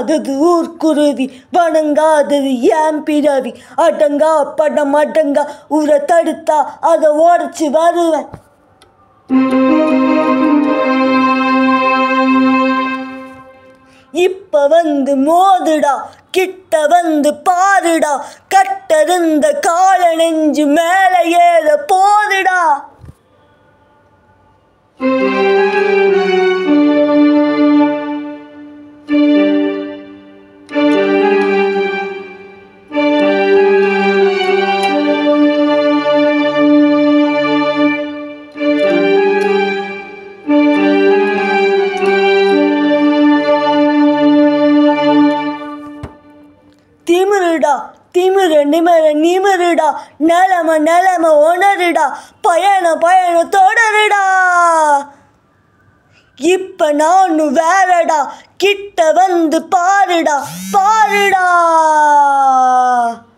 அடங்காதது ஊர்க்குருவி வணங்காதது ஏன் பிறவி அடங்கா படம் அடங்கா ஊரை தடுத்தா அதை உடச்சி வருவேன் இப்ப வந்து மோதுடா கிட்ட வந்து பாருடா கட்டருந்த கால நெஞ்சு மேல ஏற போதுடா திமிருடா திமிரு நிமிர நிமிருடா நிலம நிலம உணருடா பயணம் பயணம் தொடருடா இப்ப நானும் வேறடா கிட்ட வந்து பாருடா பாருடா